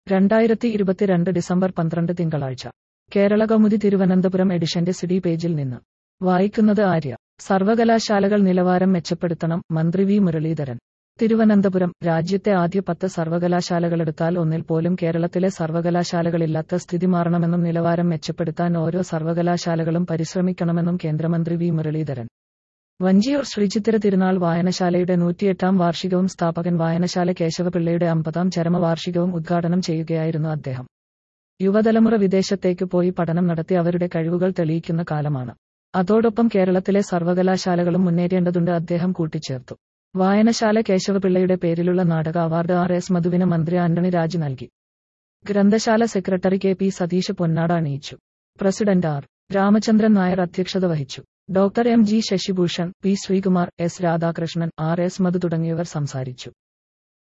രണ്ടായിരത്തി ഇരുപത്തിരണ്ട് ഡിസംബർ പന്ത്രണ്ട് തിങ്കളാഴ്ച കേരള കൗമുദി തിരുവനന്തപുരം എഡിഷന്റെ സിഡി പേജിൽ നിന്ന് വായിക്കുന്നത് ആര്യ സർവകലാശാലകൾ നിലവാരം മെച്ചപ്പെടുത്തണം മന്ത്രി വി മുരളീധരൻ തിരുവനന്തപുരം രാജ്യത്തെ ആദ്യ പത്ത് സർവകലാശാലകളെടുത്താൽ ഒന്നിൽ പോലും കേരളത്തിലെ സർവകലാശാലകളില്ലാത്ത സ്ഥിതി മാറണമെന്നും നിലവാരം മെച്ചപ്പെടുത്താൻ ഓരോ സർവകലാശാലകളും പരിശ്രമിക്കണമെന്നും കേന്ദ്രമന്ത്രി വി മുരളീധരൻ വഞ്ചിയൂർ ശ്രീചിത്തിര തിരുനാൾ വായനശാലയുടെ നൂറ്റിയെട്ടാം വാർഷികവും സ്ഥാപകൻ വായനശാല കേശവപിള്ളയുടെ അമ്പതാം ചരമവാർഷികവും ഉദ്ഘാടനം ചെയ്യുകയായിരുന്നു അദ്ദേഹം യുവതലമുറ വിദേശത്തേക്ക് പോയി പഠനം നടത്തി അവരുടെ കഴിവുകൾ തെളിയിക്കുന്ന കാലമാണ് അതോടൊപ്പം കേരളത്തിലെ സർവകലാശാലകളും മുന്നേറേണ്ടതുണ്ട് അദ്ദേഹം കൂട്ടിച്ചേർത്തു വായനശാല കേശവപിള്ളയുടെ പേരിലുള്ള നാടക അവാർഡ് ആർ എസ് മധുവിന് മന്ത്രി ആന്റണി രാജ് നൽകി ഗ്രന്ഥശാല സെക്രട്ടറി കെ പി സതീഷ് പൊന്നാട അണിയിച്ചു പ്രസിഡന്റ് ആർ രാമചന്ദ്രൻ നായർ അധ്യക്ഷത വഹിച്ചു doctor M G Sasibhushan P Sreekumar S Radhakrishnan R S Madhu തുടങ്ങിയവർ സംസാരിച്ചു